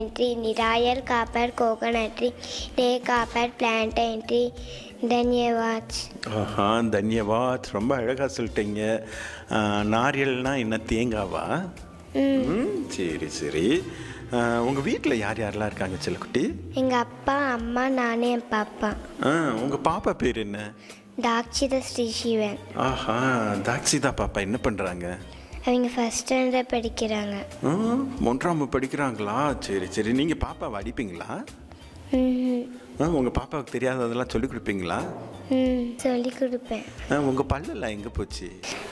tree, Nirayal copper coconut tree, day copper plantain tree, Dhanyavad. ஆஹா தன்யவாத் ரொம்ப அழகாக சொல்லிட்டீங்க ஆ, நாரியல்னா என்ன தேங்காவா ம் சரி சரி உங்கள் வீட்டில் யார் யாரெல்லாம் இருக்காங்க செல்லக்குட்டி எங்கள் அப்பா அம்மா நானே என் பாப்பா ஆ உங்கள் பாப்பா பேர் என்ன தாக்ஷித ஸ்ரீ சிவன் ஆஹா தாக்ஷிதா பாப்பா என்ன பண்ணுறாங்க அவங்க ஃபஸ்ட் ஸ்டாண்டர்ட் படிக்கிறாங்க ஒன்றாம் படிக்கிறாங்களா சரி சரி நீங்கள் பாப்பாவை அடிப்பீங்களா ம் ஆ உங்கள் பாப்பாவுக்கு தெரியாததெல்லாம் சொல்லிக் கொடுப்பீங்களா ம் சொல்லி கொடுப்பேன் ஆ உங்கள் பல்லெல்லாம் எங்கே போச்சு